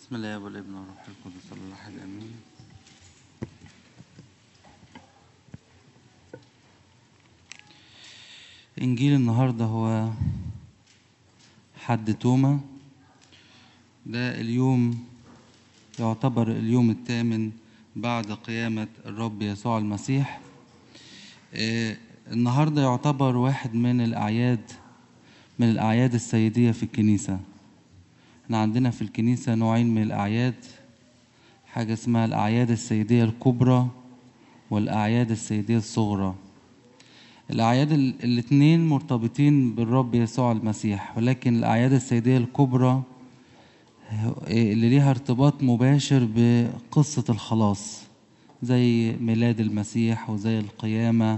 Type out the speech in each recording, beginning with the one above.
بسم الله والابن والروح القدس الله الواحد امين انجيل النهارده هو حد توما ده اليوم يعتبر اليوم الثامن بعد قيامة الرب يسوع المسيح آه، النهارده يعتبر واحد من الأعياد من الأعياد السيدية في الكنيسة احنا عندنا في الكنيسة نوعين من الأعياد حاجة اسمها الأعياد السيدية الكبرى والأعياد السيدية الصغرى الأعياد ال- الاتنين مرتبطين بالرب يسوع المسيح ولكن الأعياد السيدية الكبرى اللي ليها ارتباط مباشر بقصة الخلاص زي ميلاد المسيح وزي القيامة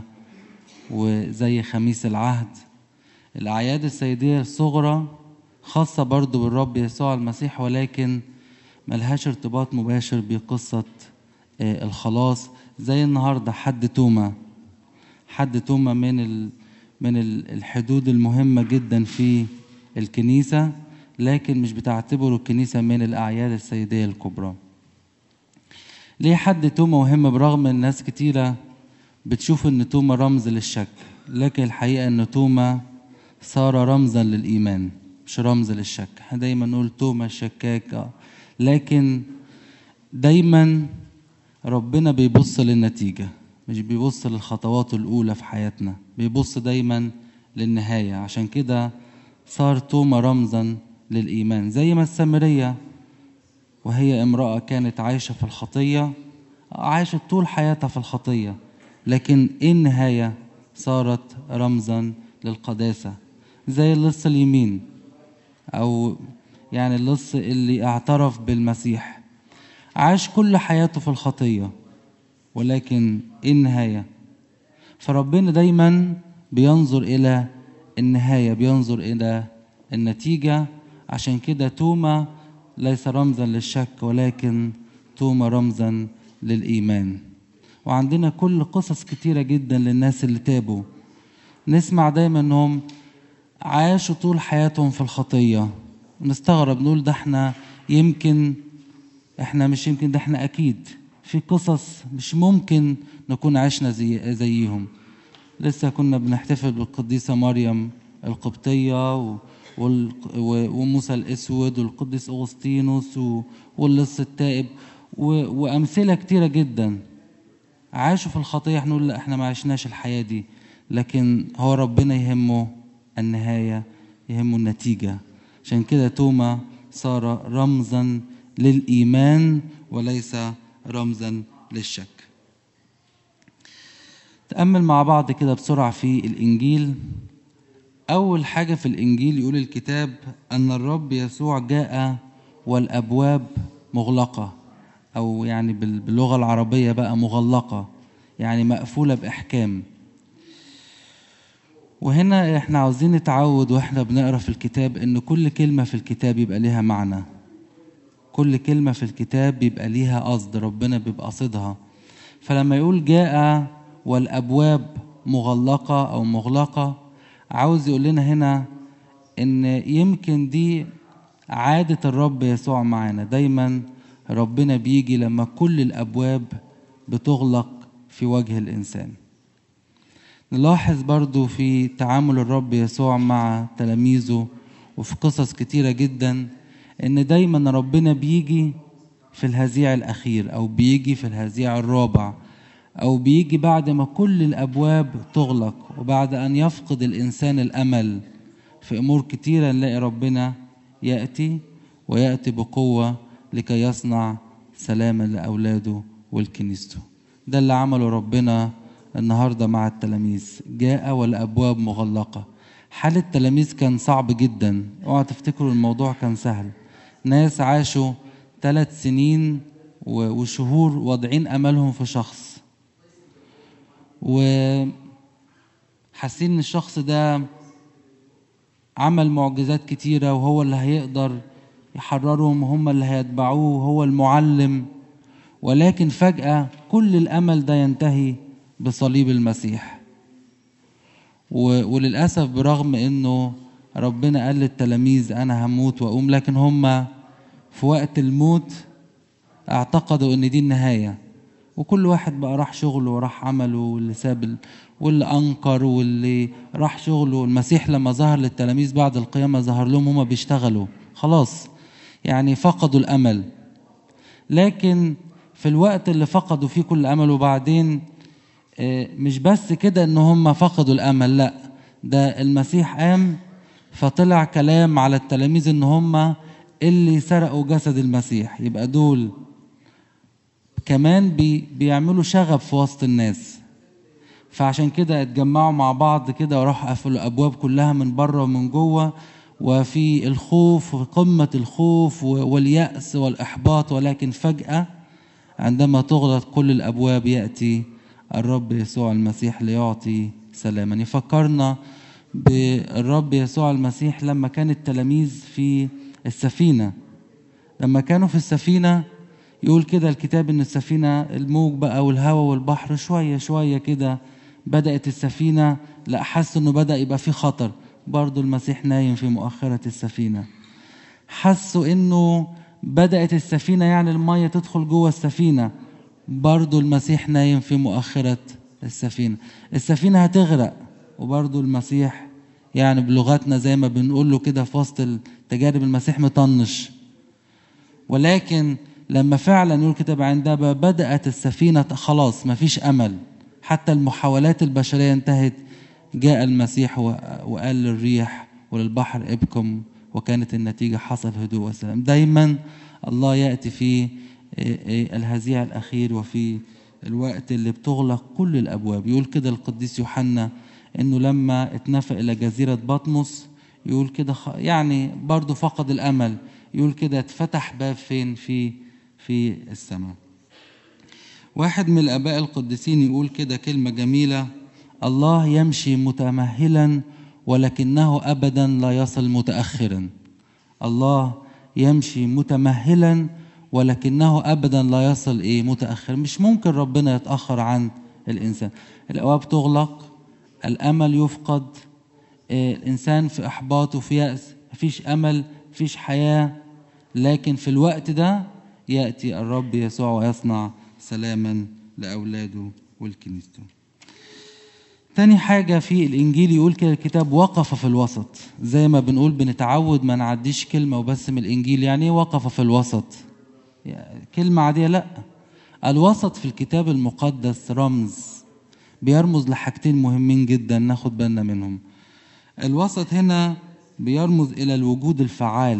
وزي خميس العهد الأعياد السيدية الصغرى خاصة برضو بالرب يسوع المسيح ولكن ملهاش ارتباط مباشر بقصة آه، الخلاص زي النهاردة حد توما حد توما من ال من ال- الحدود المهمة جدا في الكنيسة لكن مش بتعتبره الكنيسة من الأعياد السيدية الكبرى ليه حد توما مهم برغم ان ناس كتيرة بتشوف ان توما رمز للشك لكن الحقيقة ان توما صار رمزا للإيمان مش رمز للشك احنا دايما نقول توما الشكاك آه. لكن دايما ربنا بيبص للنتيجة مش بيبص للخطوات الأولى في حياتنا بيبص دايما للنهاية عشان كده صار توما رمزا للإيمان زي ما السامرية وهي امرأة كانت عايشة في الخطية عاشت طول حياتها في الخطية لكن إيه النهاية صارت رمزا للقداسة زي اللص اليمين أو يعني اللص اللي اعترف بالمسيح عاش كل حياته في الخطية ولكن إيه النهاية فربنا دايما بينظر إلى النهاية بينظر إلى النتيجة عشان كده توما ليس رمزا للشك ولكن توما رمزا للإيمان وعندنا كل قصص كتيرة جدا للناس اللي تابوا نسمع دايما انهم عاشوا طول حياتهم في الخطية نستغرب نقول ده احنا يمكن احنا مش يمكن ده احنا اكيد في قصص مش ممكن نكون عشنا زي زيهم لسه كنا بنحتفل بالقديسة مريم القبطية و وال- و- وموسى الأسود والقديس أغسطينوس و- واللص التائب و- وأمثلة كتيرة جدا عاشوا في الخطية احنا نقول لا احنا ما عشناش الحياة دي لكن هو ربنا يهمه النهاية يهمه النتيجة عشان كده توما صار رمزا للإيمان وليس رمزا للشك تأمل مع بعض كده بسرعة في الإنجيل أول حاجة في الإنجيل يقول الكتاب أن الرب يسوع جاء والأبواب مغلقة أو يعني بال- باللغة العربية بقى مغلقة يعني مقفولة بإحكام وهنا احنا عاوزين نتعود واحنا بنقرا في الكتاب ان كل كلمة في الكتاب يبقى ليها معنى كل كلمة في الكتاب بيبقى ليها قصد ربنا بيبقى قصدها فلما يقول جاء والأبواب مغلقة أو مغلقة عاوز يقول لنا هنا إن يمكن دي عادة الرب يسوع معانا دايما ربنا بيجي لما كل الأبواب بتغلق في وجه الإنسان نلاحظ برضو في تعامل الرب يسوع مع تلاميذه وفي قصص كتيرة جدا ان دايما ربنا بيجي في الهزيع الاخير او بيجي في الهزيع الرابع او بيجي بعد ما كل الابواب تغلق وبعد ان يفقد الانسان الامل في امور كتيرة نلاقي ربنا ياتي وياتي بقوة لكي يصنع سلاما لاولاده ولكنيسته ده اللي عمله ربنا النهارده مع التلاميذ جاء والابواب مغلقه حال التلاميذ كان صعب جدا اوعى تفتكروا الموضوع كان سهل ناس عاشوا ثلاث سنين و- وشهور واضعين املهم في شخص وحاسين ان الشخص ده عمل معجزات كتيرة وهو اللي هيقدر يحررهم وهم اللي هيتبعوه وهو المعلم ولكن فجأة كل الأمل ده ينتهي بصليب المسيح و- وللأسف برغم إنه ربنا قال للتلاميذ أنا هموت وأقوم لكن هم في وقت الموت اعتقدوا ان دي النهايه وكل واحد بقى راح شغله وراح عمله واللي ساب ال- واللي انكر واللي راح شغله المسيح لما ظهر للتلاميذ بعد القيامه ظهر لهم هما بيشتغلوا خلاص يعني فقدوا الامل لكن في الوقت اللي فقدوا فيه كل امل وبعدين آه، مش بس كده ان هم فقدوا الامل لا ده المسيح قام فطلع كلام على التلاميذ ان هم اللي سرقوا جسد المسيح يبقى دول كمان بي بيعملوا شغب في وسط الناس فعشان كده اتجمعوا مع بعض كده وراحوا قفلوا الابواب كلها من بره ومن جوه وفي الخوف وفي قمه الخوف و- والياس والاحباط ولكن فجاه عندما تغلق كل الابواب ياتي الرب يسوع المسيح ليعطي سلاما يفكرنا بالرب يسوع المسيح لما كان التلاميذ في السفينه لما كانوا في السفينه يقول كده الكتاب ان السفينه الموج بقى والهواء والبحر شويه شويه كده بدات السفينه لا حسوا انه بدا يبقى في خطر برضو المسيح نايم في مؤخره السفينه حسوا انه بدات السفينه يعني الميه تدخل جوه السفينه برضو المسيح نايم في مؤخره السفينه السفينه هتغرق وبرضو المسيح يعني بلغتنا زي ما بنقول له كده في وسط التجارب المسيح مطنش ولكن لما فعلا يقول كتاب عندما بدأت السفينة خلاص ما فيش أمل حتى المحاولات البشرية انتهت جاء المسيح و- وقال للريح وللبحر ابكم وكانت النتيجة حصل هدوء وسلام دايما الله يأتي في إيه إيه الهزيع الأخير وفي الوقت اللي بتغلق كل الأبواب يقول كده القديس يوحنا إنه لما اتنفى إلى جزيرة بطمس يقول كده خ- يعني برضه فقد الأمل يقول كده اتفتح باب فين في في السماء واحد من الآباء القديسين يقول كده كلمة جميلة الله يمشي متمهلا ولكنه أبدا لا يصل متأخرا الله يمشي متمهلا ولكنه أبدا لا يصل إيه متأخر مش ممكن ربنا يتأخر عن الإنسان الأبواب تغلق الأمل يفقد آه، الإنسان في إحباط وفي يأس مفيش أمل مفيش حياة لكن في الوقت ده يأتي الرب يسوع ويصنع سلاما لأولاده والكنيسته تاني حاجة في الإنجيل يقول كده الكتاب وقف في الوسط زي ما بنقول بنتعود ما نعديش كلمة وبس من الإنجيل يعني إيه وقف في الوسط يعني كلمة عادية لأ الوسط في الكتاب المقدس رمز بيرمز لحاجتين مهمين جدا ناخد بالنا منهم الوسط هنا بيرمز إلى الوجود الفعال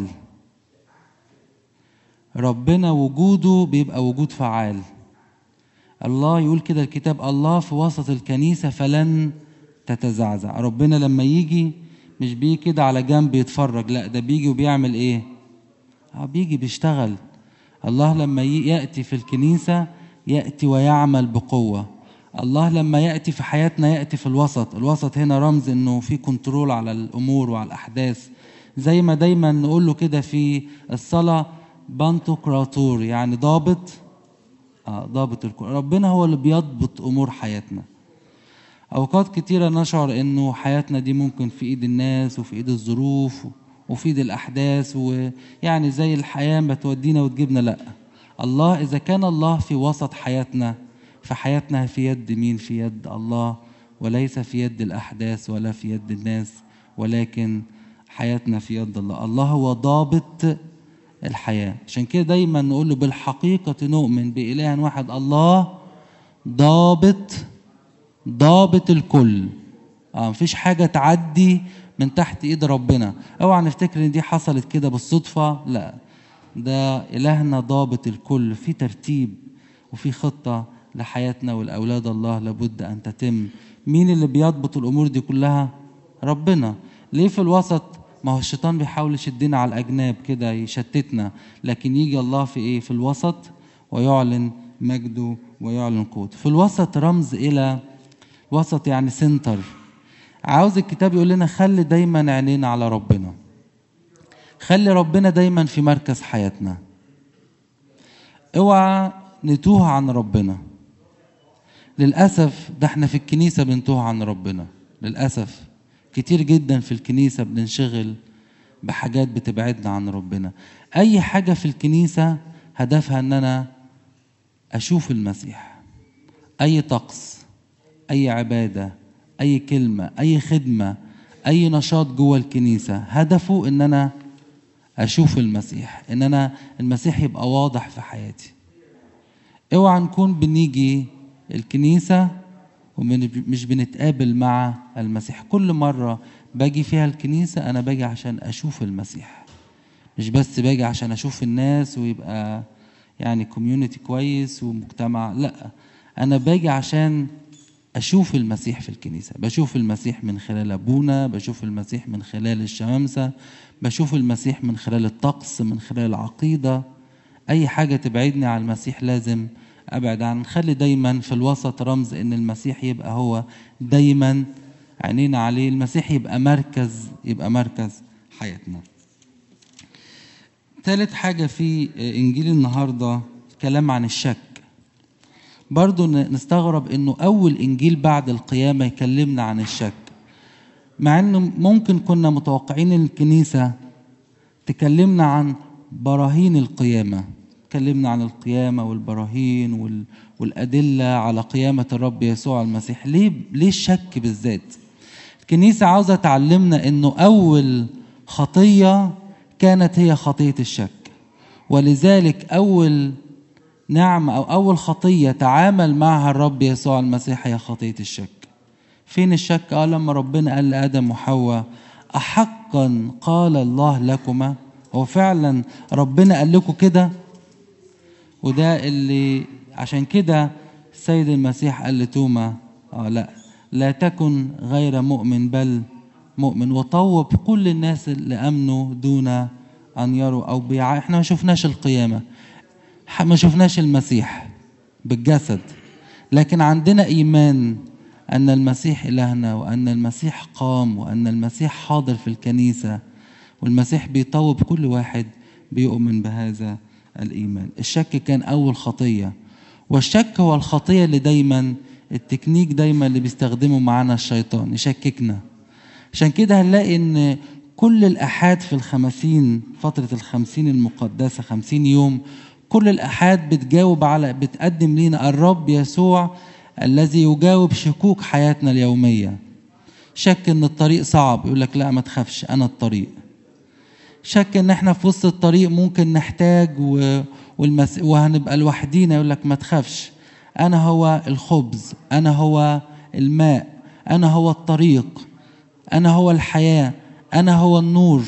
ربنا وجوده بيبقى وجود فعال الله يقول كده الكتاب الله في وسط الكنيسة فلن تتزعزع ربنا لما يجي مش بيجي كده على جنب يتفرج لا ده بيجي وبيعمل ايه اه بيجي بيشتغل الله لما ي- يأتي في الكنيسة يأتي ويعمل بقوة الله لما يأتي في حياتنا يأتي في الوسط الوسط هنا رمز انه في كنترول على الامور وعلى الاحداث زي ما دايما نقول له كده في الصلاة بانتوكراتور يعني ضابط آه ضابط الكل ربنا هو اللي بيضبط امور حياتنا اوقات كتيرة نشعر انه حياتنا دي ممكن في ايد الناس وفي ايد الظروف وفي ايد الاحداث ويعني زي الحياة ما تودينا وتجيبنا لا الله اذا كان الله في وسط حياتنا فحياتنا في يد مين في يد الله وليس في يد الاحداث ولا في يد الناس ولكن حياتنا في يد الله الله هو ضابط الحياة عشان كده دايما نقول له بالحقيقة نؤمن بإله واحد الله ضابط ضابط الكل اه مفيش حاجة تعدي من تحت ايد ربنا اوعى نفتكر ان دي حصلت كده بالصدفة لا ده إلهنا ضابط الكل في ترتيب وفي خطة لحياتنا والأولاد الله لابد أن تتم مين اللي بيضبط الأمور دي كلها ربنا ليه في الوسط ما هو الشيطان بيحاول يشدنا على الأجناب كده يشتتنا لكن يجي الله في إيه في الوسط ويعلن مجده ويعلن قوته في الوسط رمز إلى وسط يعني سنتر عاوز الكتاب يقول لنا خلي دايما عينينا على ربنا خلي ربنا دايما في مركز حياتنا اوعى نتوه عن ربنا للأسف ده احنا في الكنيسة بنتوه عن ربنا للأسف كتير جدا في الكنيسة بننشغل بحاجات بتبعدنا عن ربنا اي حاجه في الكنيسه هدفها ان انا اشوف المسيح اي طقس اي عباده اي كلمه اي خدمه اي نشاط جوه الكنيسه هدفه ان انا اشوف المسيح ان انا المسيح يبقى واضح في حياتي اوعى نكون بنيجي الكنيسه ومش بنتقابل مع المسيح كل مره باجي فيها الكنيسه انا باجي عشان اشوف المسيح مش بس باجي عشان اشوف الناس ويبقى يعني كوميونتي كويس ومجتمع لا انا باجي عشان اشوف المسيح في الكنيسه بشوف المسيح من خلال ابونا بشوف المسيح من خلال الشمامسه بشوف المسيح من خلال الطقس من خلال العقيده اي حاجه تبعدني عن المسيح لازم ابعد عن خلي دايما في الوسط رمز ان المسيح يبقى هو دايما عينينا عليه المسيح يبقى مركز يبقى مركز حياتنا ثالث حاجة في إنجيل النهاردة كلام عن الشك برضو نستغرب إنه أول إنجيل بعد القيامة يكلمنا عن الشك مع إنه ممكن كنا متوقعين الكنيسة تكلمنا عن براهين القيامة تكلمنا عن القيامة والبراهين وال... والأدلة على قيامة الرب يسوع المسيح ليه ليه الشك بالذات الكنيسة عاوزة تعلمنا إنه أول خطية كانت هي خطية الشك ولذلك أول نعمة أو أول خطية تعامل معها الرب يسوع المسيح هي خطية الشك فين الشك؟ قال لما ربنا قال لآدم وحواء أحقا قال الله لكما هو فعلا ربنا قال لكم كده وده اللي عشان كده السيد المسيح قال لتوما اه لا لا تكن غير مؤمن بل مؤمن وطوب كل الناس اللي امنوا دون ان يروا او بيع احنا ما شفناش القيامه ما شفناش المسيح بالجسد لكن عندنا ايمان ان المسيح الهنا وان المسيح قام وان المسيح حاضر في الكنيسه والمسيح بيطوب كل واحد بيؤمن بهذا الايمان الشك كان اول خطيه والشك هو الخطيه اللي دايما التكنيك دايما اللي بيستخدمه معانا الشيطان يشككنا عشان كده هنلاقي ان كل الأحاد في الخمسين فترة الخمسين المقدسة خمسين يوم كل الأحاد بتجاوب على بتقدم لنا الرب يسوع الذي يجاوب شكوك حياتنا اليومية شك ان الطريق صعب يقول لك لا ما تخافش انا الطريق شك ان احنا في وسط الطريق ممكن نحتاج و... والمس... وهنبقى لوحدينا يقول لك ما تخافش انا هو الخبز انا هو الماء انا هو الطريق انا هو الحياه انا هو النور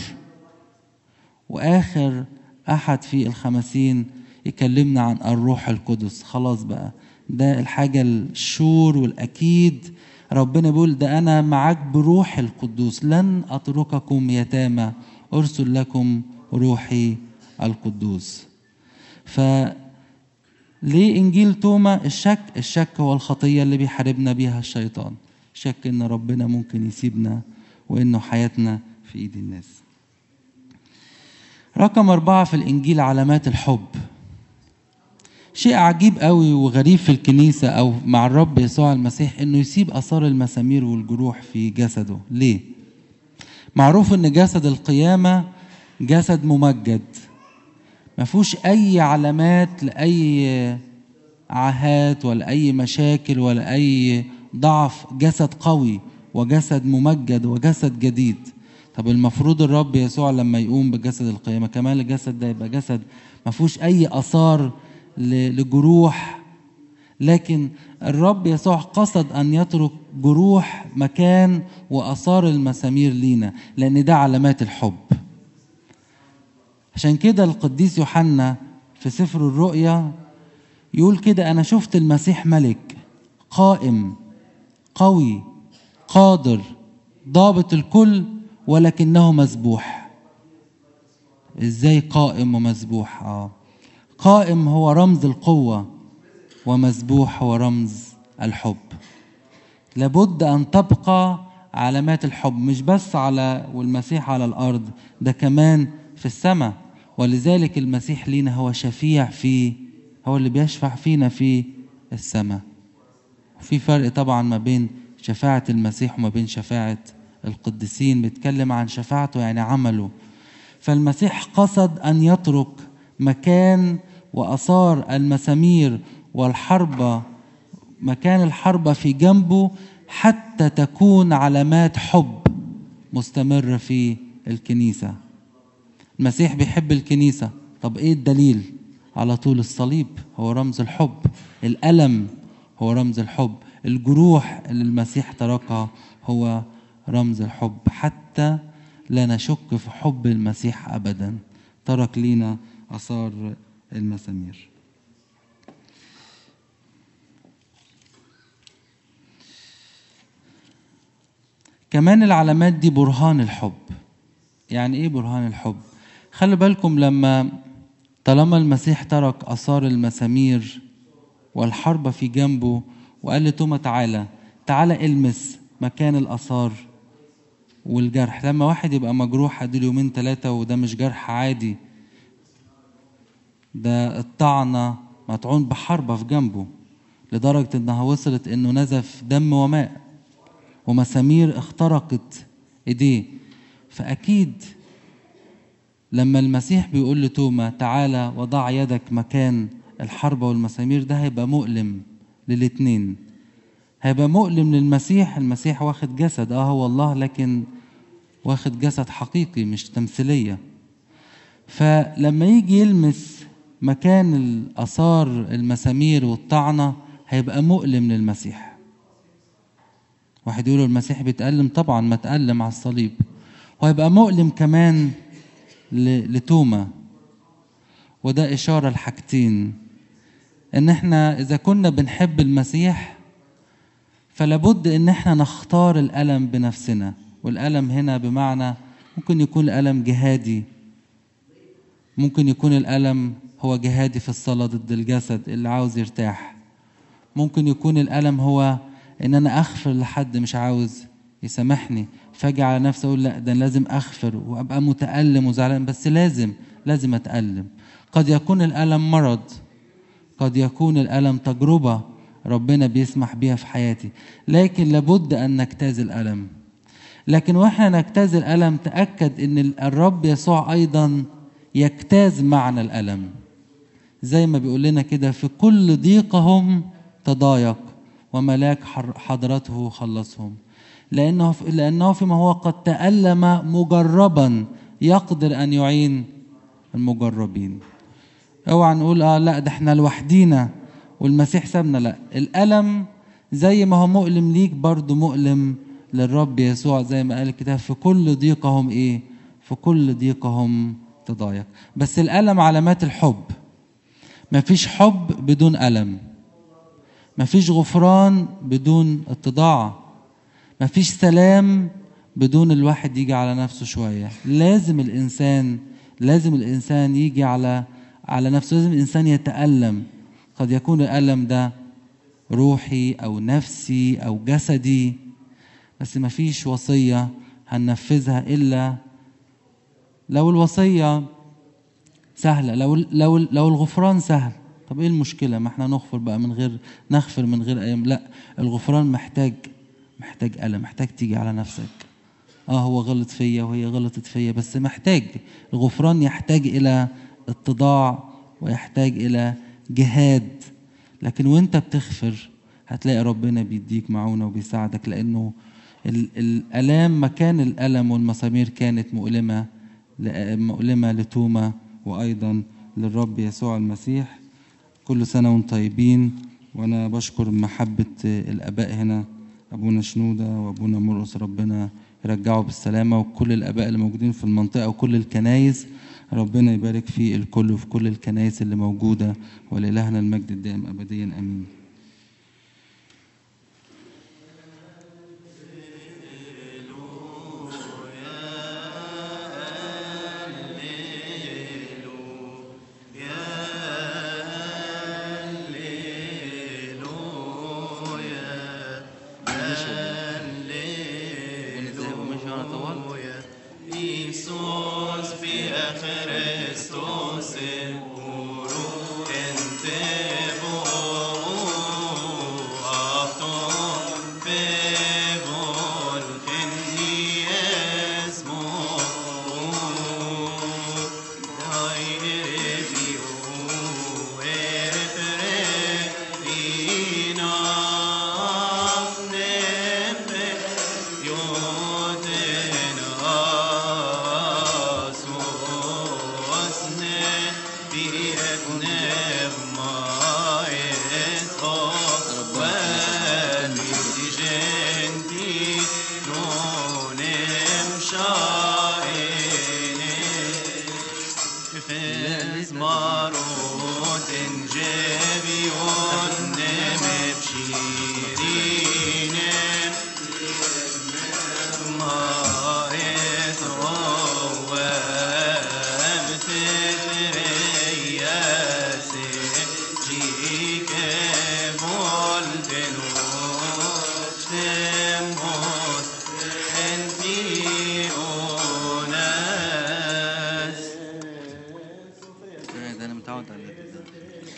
واخر احد في الخمسين يكلمنا عن الروح القدس خلاص بقى ده الحاجة الشور والأكيد ربنا بيقول ده أنا معاك بروح القدوس لن أترككم يتامى أرسل لكم روحي القدوس ف ليه إنجيل توما الشك الشك هو الخطية اللي بيحاربنا بيها الشيطان شك إن ربنا ممكن يسيبنا وإنه حياتنا في إيد الناس رقم أربعة في الإنجيل علامات الحب شيء عجيب قوي وغريب في الكنيسة أو مع الرب يسوع المسيح إنه يسيب آثار المسامير والجروح في جسده ليه؟ معروف إن جسد القيامة جسد ممجد ما فيهوش أي علامات لأي عاهات ولا أي مشاكل ولا أي ضعف جسد قوي وجسد ممجد وجسد جديد طب المفروض الرب يسوع لما يقوم بجسد القيامة كمان الجسد ده يبقى جسد ما فيهوش أي آثار لجروح لكن الرب يسوع قصد ان يترك جروح مكان واثار المسامير لينا لان ده علامات الحب عشان كده القديس يوحنا في سفر الرؤيا يقول كده انا شفت المسيح ملك قائم قوي قادر ضابط الكل ولكنه مذبوح ازاي قائم ومذبوح اه قائم هو رمز القوة ومذبوح هو رمز الحب لابد أن تبقى علامات الحب مش بس على والمسيح على الأرض ده كمان في السماء ولذلك المسيح لينا هو شفيع في هو اللي بيشفع فينا في السماء وفي فرق طبعا ما بين شفاعة المسيح وما بين شفاعة القديسين بيتكلم عن شفاعته يعني عمله فالمسيح قصد أن يترك مكان وأثار المسامير والحربة مكان الحربة في جنبه حتى تكون علامات حب مستمرة في الكنيسة المسيح بيحب الكنيسة طب ايه الدليل على طول الصليب هو رمز الحب الألم هو رمز الحب الجروح اللي المسيح تركها هو رمز الحب حتى لا نشك في حب المسيح أبدا ترك لينا آثار المسامير كمان العلامات دي برهان الحب يعني ايه برهان الحب خلي بالكم لما طالما المسيح ترك اثار المسامير والحربة في جنبه وقال لتوما تعالى تعالى المس مكان الاثار والجرح لما واحد يبقى مجروح اديله يومين ثلاثة وده مش جرح عادي ده الطعنة مطعون بحربة في جنبه لدرجة انها وصلت انه نزف دم وماء ومسامير اخترقت ايديه فاكيد لما المسيح بيقول لتوما تعالى وضع يدك مكان الحربة والمسامير ده هيبقى مؤلم للاتنين هيبقى مؤلم للمسيح المسيح واخد جسد اه هو الله لكن واخد جسد حقيقي مش تمثيلية فلما يجي يلمس مكان الآثار المسامير والطعنة هيبقى مؤلم للمسيح واحد يقول المسيح بيتألم طبعا ما تألم على الصليب وهيبقى مؤلم كمان لتوما وده إشارة لحاجتين إن إحنا إذا كنا بنحب المسيح فلابد إن إحنا نختار الألم بنفسنا والألم هنا بمعنى ممكن يكون الألم جهادي ممكن يكون الألم هو جهادي في الصلاة ضد الجسد اللي عاوز يرتاح ممكن يكون الألم هو إن أنا أغفر لحد مش عاوز يسامحني فاجي على نفسي أقول لا ده لازم أغفر وأبقى متألم وزعلان بس لازم لازم أتألم قد يكون الألم مرض قد يكون الألم تجربة ربنا بيسمح بيها في حياتي لكن لابد أن نجتاز الألم لكن واحنا نجتاز الألم تأكد أن الرب يسوع أيضا يجتاز معنى الألم زي ما بيقول لنا كده في كل ضيقهم تضايق وملاك حضرته خلصهم لأنه لأنه فيما هو قد تألم مجربا يقدر أن يعين المجربين اوعى نقول اه لا ده احنا لوحدينا والمسيح سابنا لا الألم زي ما هو مؤلم ليك برضه مؤلم للرب يسوع زي ما قال الكتاب في كل ضيقهم ايه في كل ضيقهم تضايق بس الألم علامات الحب مفيش حب بدون ألم مفيش غفران بدون اتضاع مفيش سلام بدون الواحد يجي على نفسه شوية لازم الإنسان لازم الإنسان يجي على على نفسه لازم الإنسان يتألم قد يكون الألم ده روحي أو نفسي أو جسدي بس مفيش وصية هننفذها إلا لو الوصية سهلة لو لو لو الغفران سهل طب ايه المشكلة ما احنا نغفر بقى من غير نغفر من غير ايام لا الغفران محتاج محتاج ألم محتاج تيجي على نفسك اه هو غلط فيا وهي غلطت فيا بس محتاج الغفران يحتاج الى اتضاع ويحتاج الى جهاد لكن وانت بتغفر هتلاقي ربنا بيديك معونة وبيساعدك لانه الالام مكان الالم والمسامير كانت مؤلمه مؤلمه لتوما وايضا للرب يسوع المسيح كل سنه وانتم طيبين وانا بشكر محبه الاباء هنا ابونا شنوده وابونا مرقص ربنا يرجعه بالسلامه وكل الاباء اللي موجودين في المنطقه وكل الكنايس ربنا يبارك في الكل وفي كل الكنايس اللي موجوده ولالهنا المجد الدائم ابديا امين مزمارات جبيون بشيرين ما يتروى بتترياس جيك بولدنوش تموت انتي أوناس ده انا متعود على كده